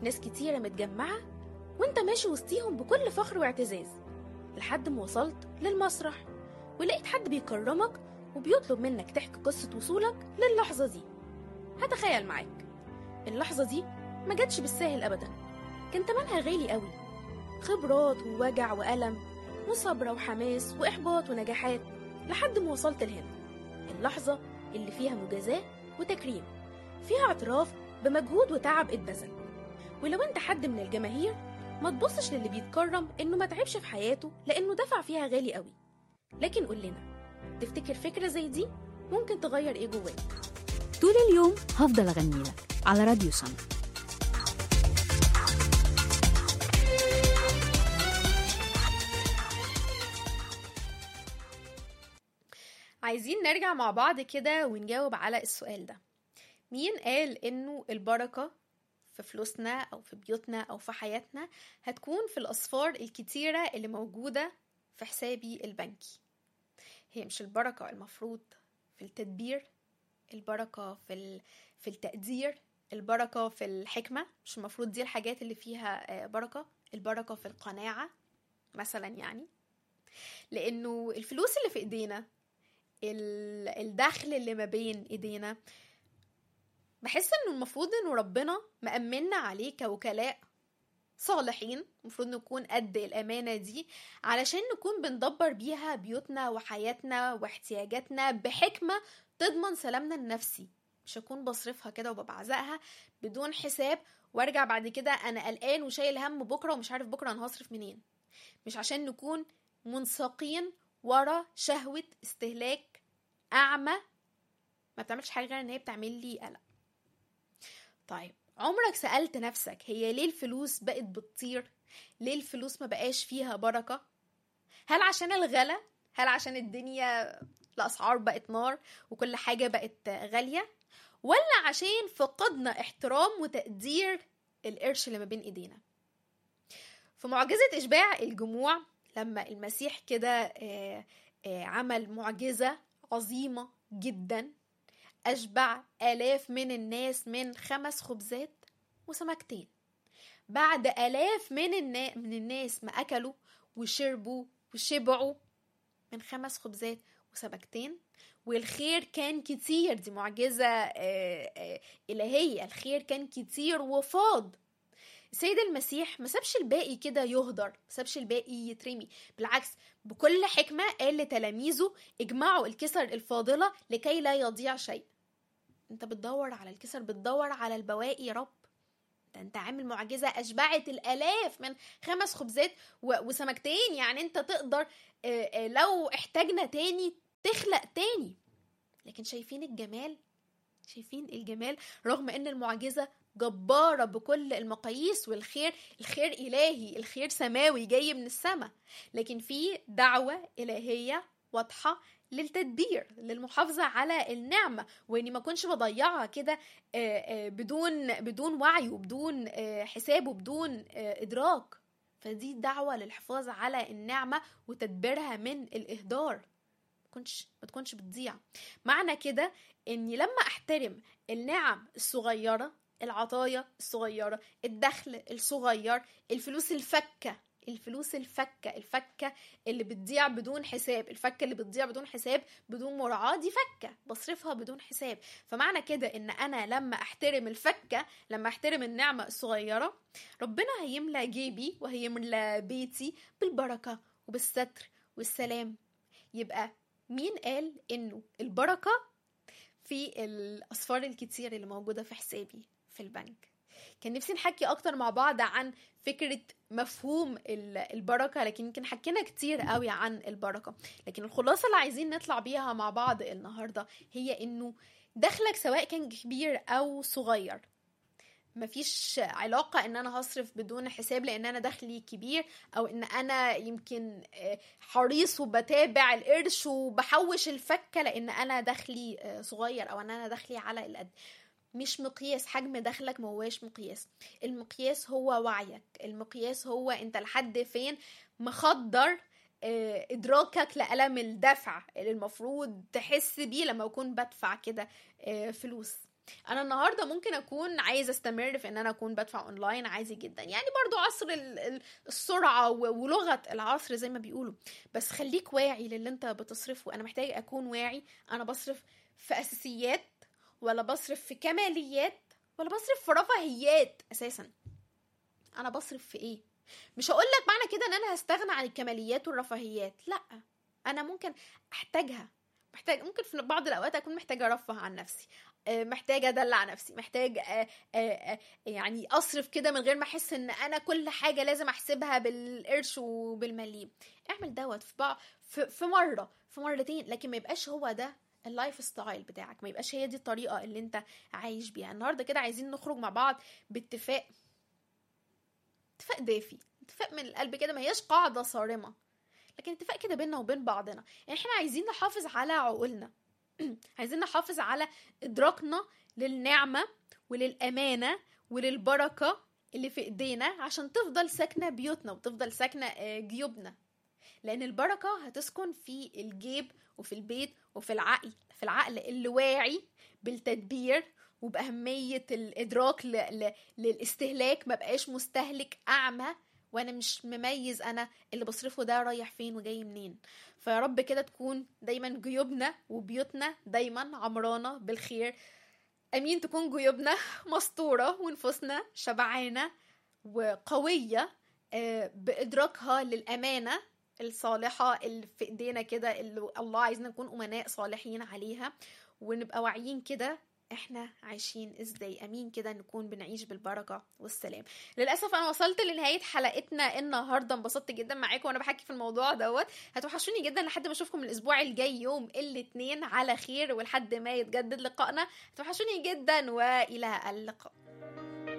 ناس كتيرة متجمعة وانت ماشي وسطيهم بكل فخر واعتزاز لحد ما وصلت للمسرح ولقيت حد بيكرمك وبيطلب منك تحكي قصة وصولك للحظة دي هتخيل معاك اللحظة دي ما جاتش بالساهل أبدا كان تمنها غالي قوي خبرات ووجع وألم وصبر وحماس وإحباط ونجاحات لحد ما وصلت لهنا اللحظة اللي فيها مجازاة وتكريم فيها اعتراف بمجهود وتعب اتبذل ولو انت حد من الجماهير ما تبصش للي بيتكرم انه ما تعبش في حياته لانه دفع فيها غالي قوي لكن قول لنا تفتكر فكرة زي دي ممكن تغير ايه جواك طول اليوم هفضل أغني لك على راديو سما عايزين نرجع مع بعض كده ونجاوب على السؤال ده مين قال انه البركة في فلوسنا او في بيوتنا او في حياتنا هتكون في الاصفار الكتيرة اللي موجودة في حسابي البنكي هي مش البركة المفروض في التدبير البركة في ال... في التقدير البركة في الحكمة مش المفروض دي الحاجات اللي فيها آه، بركة البركة في القناعة مثلا يعني لأنه الفلوس اللي في إيدينا ال- الدخل اللي ما بين إيدينا بحس إنه المفروض إنه ربنا مأمنا عليه كوكلاء صالحين المفروض نكون قد الأمانة دي علشان نكون بندبر بيها بيوتنا وحياتنا واحتياجاتنا بحكمة تضمن سلامنا النفسي مش هكون بصرفها كده وببعزقها بدون حساب وارجع بعد كده انا قلقان وشايل هم بكره ومش عارف بكره انا هصرف منين مش عشان نكون منساقين ورا شهوة استهلاك أعمى ما بتعملش حاجة غير إن هي بتعمل لي قلق طيب عمرك سألت نفسك هي ليه الفلوس بقت بتطير ليه الفلوس ما بقاش فيها بركة هل عشان الغلا هل عشان الدنيا الأسعار بقت نار وكل حاجة بقت غالية ولا عشان فقدنا احترام وتقدير القرش اللي ما بين ايدينا في معجزة إشباع الجموع لما المسيح كده آه، آه، عمل معجزة عظيمة جدا أشبع آلاف من الناس من خمس خبزات وسمكتين بعد آلاف من, النا... من الناس ما أكلوا وشربوا وشبعوا من خمس خبزات وسمكتين والخير كان كتير دي معجزة آه، آه، إلهية الخير كان كتير وفاض السيد المسيح ما سابش الباقي كده يهدر ما سابش الباقي يترمي بالعكس بكل حكمة قال لتلاميذه اجمعوا الكسر الفاضلة لكي لا يضيع شيء انت بتدور على الكسر بتدور على البواقي يا رب ده انت عامل معجزة أشبعت الآلاف من خمس خبزات و- وسمكتين يعني انت تقدر آه، آه، لو احتاجنا تاني تخلق تاني لكن شايفين الجمال شايفين الجمال رغم ان المعجزة جبارة بكل المقاييس والخير الخير إلهي الخير سماوي جاي من السماء لكن في دعوة إلهية واضحة للتدبير للمحافظة على النعمة وإني ما كنش بضيعها كده آه، آه، بدون بدون وعي وبدون آه، حساب وبدون آه، إدراك فدي دعوة للحفاظ على النعمة وتدبيرها من الإهدار تكونش ما تكونش بتضيع معنى كده اني لما احترم النعم الصغيره العطايا الصغيره الدخل الصغير الفلوس الفكه الفلوس الفكه الفكه اللي بتضيع بدون حساب الفكه اللي بتضيع بدون حساب بدون مراعاه دي فكه بصرفها بدون حساب فمعنى كده ان انا لما احترم الفكه لما احترم النعمه الصغيره ربنا هيملى جيبي وهيملى بيتي بالبركه وبالستر والسلام يبقى مين قال انه البركه في الاصفار الكتير اللي موجوده في حسابي في البنك كان نفسي نحكي اكتر مع بعض عن فكره مفهوم ال- البركه لكن يمكن حكينا كتير قوي عن البركه لكن الخلاصه اللي عايزين نطلع بيها مع بعض النهارده هي انه دخلك سواء كان كبير او صغير مفيش علاقة ان انا هصرف بدون حساب لان انا دخلي كبير او ان انا يمكن آه، حريص وبتابع القرش وبحوش الفكة لان انا دخلي آه، صغير او ان انا دخلي على القد مش مقياس حجم دخلك ما هواش مقياس المقياس هو وعيك المقياس هو انت لحد فين مخدر آه، ادراكك لألم الدفع اللي المفروض تحس بيه لما اكون بدفع كده آه، فلوس انا النهارده ممكن اكون عايزه استمر في ان انا اكون بدفع اونلاين عادي جدا يعني برضو عصر ال- ال- السرعه و- ولغه العصر زي ما بيقولوا بس خليك واعي للي انت بتصرفه انا محتاج اكون واعي انا بصرف في اساسيات ولا بصرف في كماليات ولا بصرف في رفاهيات اساسا انا بصرف في ايه مش هقول لك معنى كده ان انا هستغنى عن الكماليات والرفاهيات لا انا ممكن احتاجها محتاج ممكن في بعض الاوقات اكون محتاجه ارفه عن نفسي آه، محتاجه ادلع نفسي محتاج آه، آه، آه، يعني اصرف كده من غير ما احس ان انا كل حاجه لازم احسبها بالقرش وبالمليم اعمل دوت في بقى في, في مره في مرتين لكن ما يبقاش هو ده اللايف ستايل بتاعك ما يبقاش هي دي الطريقه اللي انت عايش بيها النهارده كده عايزين نخرج مع بعض باتفاق اتفاق دافي اتفاق من القلب كده ما هياش قاعده صارمه لكن اتفاق كده بينا وبين بعضنا يعني احنا عايزين نحافظ على عقولنا عايزين نحافظ على ادراكنا للنعمه وللامانه وللبركه اللي في ايدينا عشان تفضل ساكنه بيوتنا وتفضل ساكنه آه، جيوبنا لان البركه هتسكن في الجيب وفي البيت وفي العقل في العقل اللي واعي بالتدبير وبأهمية الإدراك ل... ل... للاستهلاك ما بقاش مستهلك أعمى وأنا مش مميز أنا اللي بصرفه ده رايح فين وجاي منين فيا رب كده تكون دايما جيوبنا وبيوتنا دايما عمرانة بالخير أمين تكون جيوبنا مستورة ونفوسنا شبعانة وقوية آه، بإدراكها للأمانة الصالحة اللي في إيدينا كده اللي الله عايزنا نكون أمناء صالحين عليها ونبقى واعيين كده احنا عايشين ازاي امين كده نكون بنعيش بالبركه والسلام للاسف انا وصلت لنهايه حلقتنا النهارده انبسطت جدا معاكم وانا بحكي في الموضوع دوت هتوحشوني جدا لحد ما اشوفكم الاسبوع الجاي يوم الاثنين على خير ولحد ما يتجدد لقائنا هتوحشوني جدا والى اللقاء